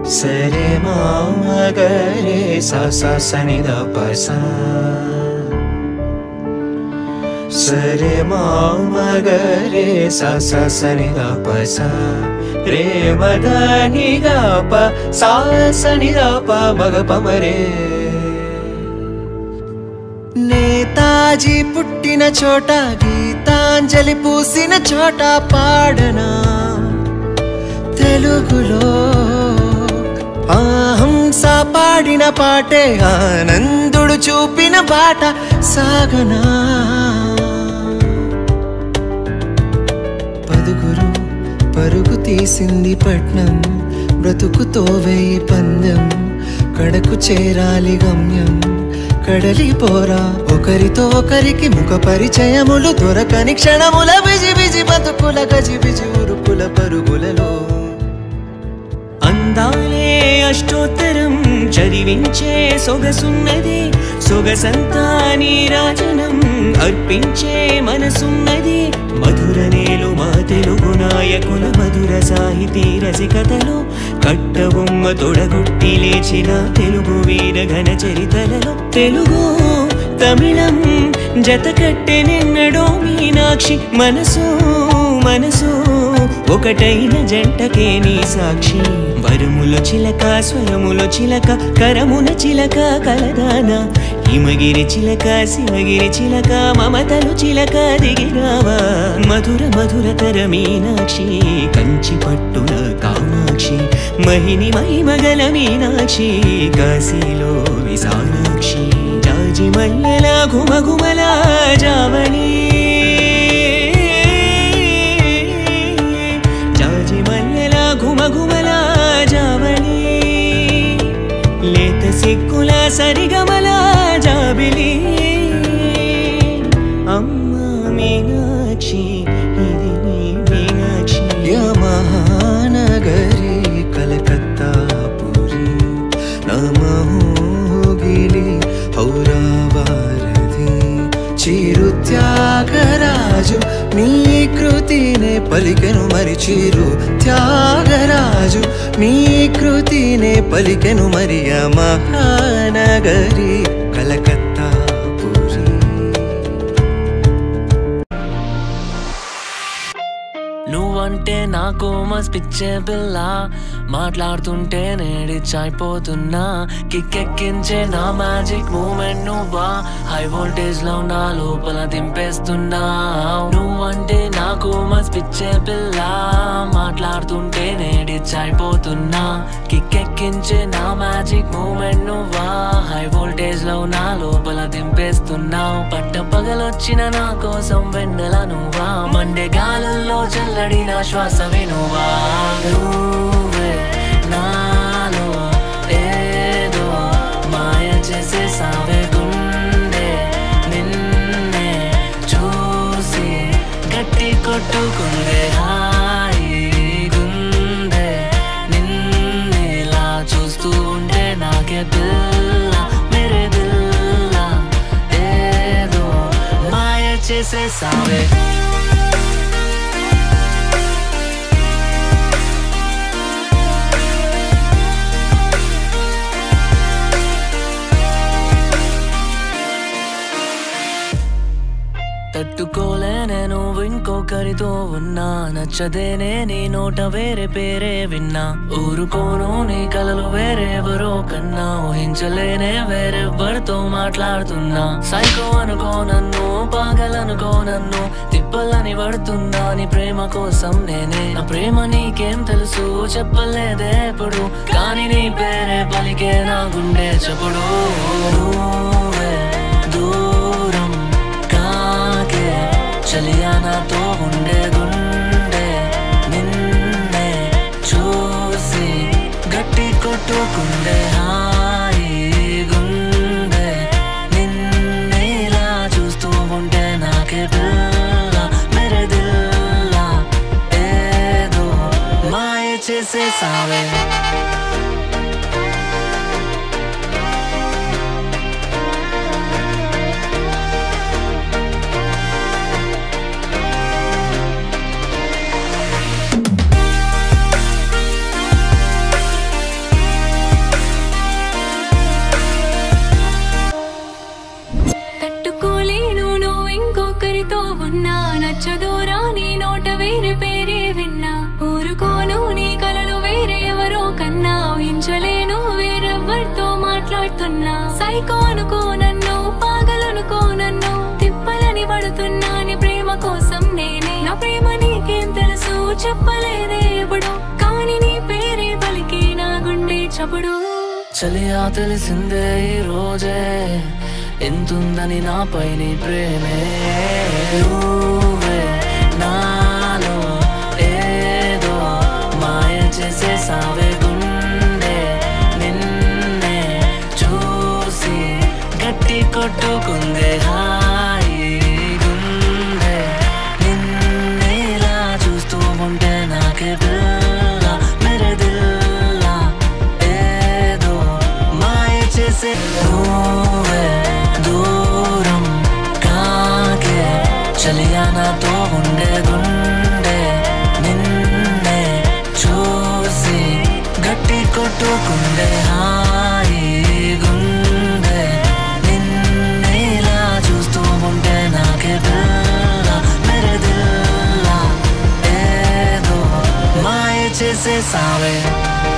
సరే మామగరే సా సా సని ద ప సా సరే మామగరే సా సా సని ద ప సా రే మద ని గ ప సా సని ద ప మగ ప మరే నేతాజీ పుట్టిన చోట గీతాంజలి పూసిన చోట పాడనా తెలుగులో అహంస పాడిన పాటే ఆనందుడు చూపిన బాట సాగనా పదుగురు పరుగు తీసింది పట్నం బ్రతుకుతో వేయి పందెం కడకు చేరాలి గమ్యం కడలి పోరా ఒకరితో ఒకరికి ముఖ పరిచయములు దొరకని క్షణముల బిజి బిజి బతుకుల గజి బిజి ఉరుకుల పరుగులలో అందాలే అష్టోత్తరం చదివించే సొగసున్నది సొగసంతా నీరాజనం అర్పించే మనసున్నది మధుర నేలు మా తెలుగు నాయకుల మధుర సాహితీ రసికతలు కట్టబొమ్మ తొడగొట్టి లేచిన తెలుగు వీర ఘన చరితలలో తెలుగు తమిళం జత కట్టెనెన్నడో మీనాక్షి మనసు మనసు ఒకటైన జంటకే నీ సాక్షి వరములో చిలక స్వరములో చిలక కరమున చిలక కలదాన హిమగిరి చిలక శివగిరి చిలక మమతలు చిలక దిగిరావా మధుర మధురతర మీనాక్షి కంచి పట్టున కామాక్షి మహిని మహిమగల మీనాక్షి కాశీలో విశాలాక్షి జాజి మల్లెల ఘుమఘుమల జావళి జాజి మల్లెల ఘుమఘుమల జావళి లేత సిక్కుల సరిగమల జాబిలి అమ్మ మీనాక్షి ఇది నీ మీనాక్షి మహానగరి కలకత్తా పురి నమోగిలి హౌరావారధి చిరు త్యాగరాజు నీ కృతినే పలికెను మరి చిరు త్యాగరాజు నీ కృతినే పలికెను మరి ఆ మహానగరి కలకత్తా పురి నువ్వంటే నాకు మస్ పిచ్చే పిల్ల మాట్లాడుతుంటే నేడిచ్చైపోతున్నా కిక్కెక్కించే నా మ్యాజిక్ మూమెంట్ నువ్వా హై వోల్టేజ్ లో నా లోపల దింపేస్తున్నా నువ్వంటే నాకు మస్ పిచ్చే పిల్ల మాట్లాడుతుంటే నేడిచ్చైపోతున్నా కిక్కెక్కించే నా మ్యాజిక్ మూమెంట్ నువ్వా హై వోల్టేజ్ లో నా లోపల దింపేస్తున్నావు పట్ట పగలొచ్చిన నా కోసం వెన్నెల నువ్వా మండే గాలుల్లో చల్లడిన శ్వాస వినువా నువ్వే నాలో ఏదో మాయ చేసే సావే గుండె నిన్నే చూసి గట్టి కొట్టుకుందే హాయి గుండె నిన్నేలా చూస్తూ ఉంటే నాకే పిల్ల మేరే పిల్ల ఏదో మాయ చేసే సావే తట్టుకోలేనే నువ్వు ఇంకొకరితో ఉన్నా నచ్చదేనే నీ నోట వేరే పేరే విన్నా ఊరుకోను నీ కలలు వేరెవరో కన్నా ఊహించలేనే వేరెవ్వరితో మాట్లాడుతున్నా సైకో అనుకో నన్ను పాగలనుకో నన్ను తిప్పలని పడుతున్నా నీ ప్రేమ కోసం నేనే నా ప్రేమ నీకేం తెలుసు చెప్పలేదే ఎప్పుడు కానీ నీ పేరే పలికే నా గుండె చెప్పుడు నువ్వే దూరం కాకే చలియా నాతో ఉండే గుండె నిన్నే చూసి గట్టి కొట్టుకుండే హాయి గుండె నిన్నేలా చూస్తూ ఉంటే నాకే పిల్ల మెరే దిల్లా ఏదో మాయ చేసే సావే సైకో అనుకో నన్ను పాగలనుకో నన్ను తిప్పలని పడుతున్నాని ప్రేమ కోసం నేనే నా ప్రేమ నీకేం తెలుసు చెప్పలేదే ఎప్పుడు కానీ నీ పేరే పలికి నా గుండె చప్పుడు చలియా తెలిసిందే ఈ రోజే ఎంతుందని నాపై నీ ప్రేమే నువ్వే నాలో ఏదో మాయ చేసేసావే గుండె నిన్నే చూసి గట్టి కొట్టుకుందే హాయి గుండె నిన్నేలా చూస్తూ ఉంటే నాకే పిల్ల మెరే దిల్లా ఏదో మాయ చేసే నువ్వే దూరం కాకే చలియా నాతో ఉండే గుండె నిన్నే చూసి గట్టి కొట్టుకుండే హాయి గుండె నిన్నేలా చూస్తూ ఉంటే నాకే పిల్ల మెరే దిల్లా ఏదో మాయ చేసేసావే